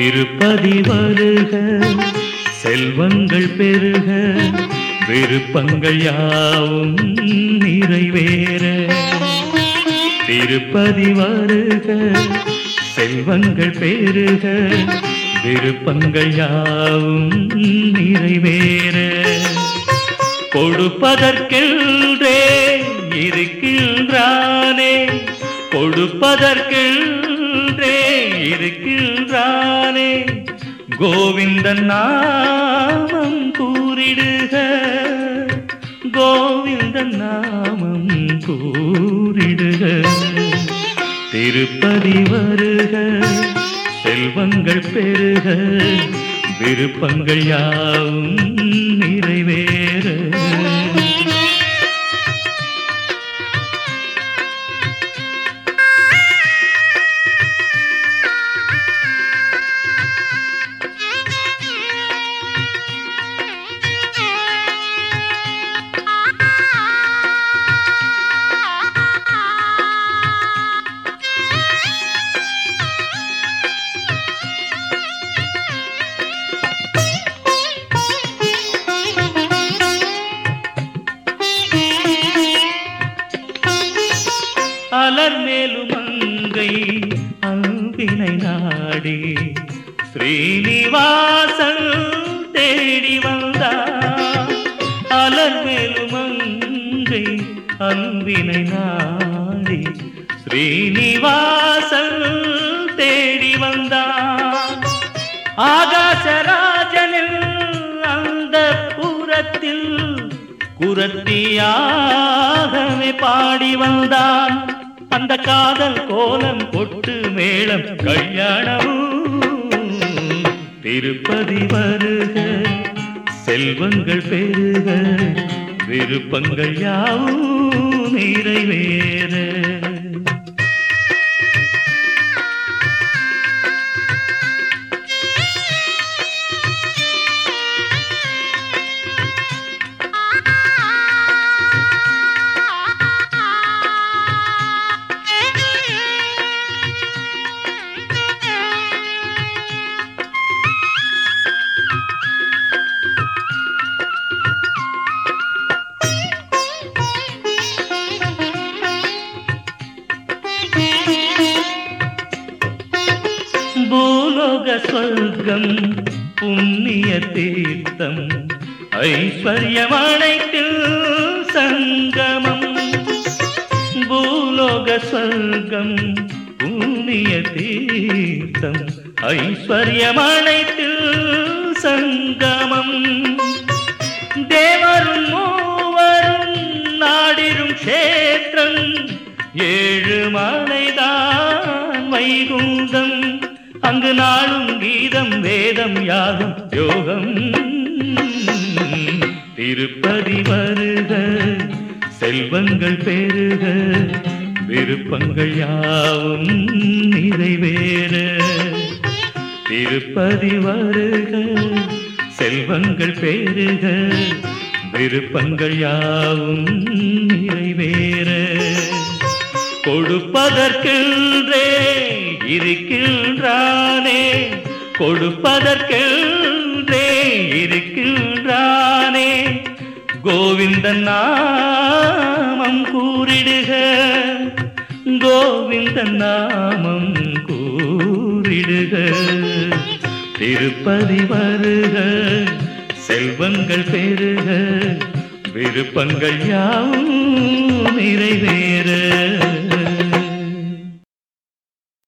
திருப்பதி வருக செல்வங்கள் பெருக விருப்பங்கள் யாவும் நிறைவேற திருப்பதி வருக செல்வங்கள் பெருக விருப்பங்கள் யாவும் நிறைவேற கொடுப்பதற்கென்றே இருக்கின்றானே கொடுப்பதற்கென்றே இருக்கின்றானே கோவிந்தன் நாமம் கூறிடுக கோவிந்தன் நாமம் கூறிடுக திருப்பதி வருக செல்வங்கள் பெருக விருப்பங்கள் யாவும் நிறைவேற அலர் மேலும் அங்கை அன்பினை நாடி ஸ்ரீனிவாசன் தேடி வந்தார் அலர் மேலும் அங்கை அன்பினை நாடி ஸ்ரீனிவாசன் தேடி வந்தார் ஆகாசராஜனில் அந்த புறத்தில் குரத்தியாகவே பாடி வந்தான் அந்த காதல் கோலம் கொட்டு மேளம் கல்யாணம் திருப்பதி வருக செல்வங்கள் பெருக விருப்பங்கள் யாவும் நிறைவேற பூலோக சொர்க்கம் புண்ணிய தீர்த்தம் ஐஸ்வர்யமனைத்தில் சங்கமம் பூலோக சொர்க்கம் புண்ணிய தீர்த்தம் ஐஸ்வர்யமனைத்தில் சங்கமம் தேவரும் மூவரும் நாடிரும் க்ஷேத்திரம் ஏழு மலைதான் வைகுந்தம் அங்கு நாளும் கீதம் வேதம் யாகம் யோகம் திருப்பதி வருக செல்வங்கள் பெருக விருப்பங்கள் யாவும் நிறைவேற திருப்பதி வருக செல்வங்கள் பெருக விருப்பங்கள் யாவும் நிறைவேற கொடுப்பதற்கென்றே இருக்கின்றானே கொடுப்பதற்கென்றே இருக்கின்றானே கோவிந்தன் நாமம் கூறிடுக கோவிந்தன் நாமம் கூறிடுக திருப்பதி வருக செல்வங்கள் பெருக விருப்பங்கள் யாவும் நிறைவேற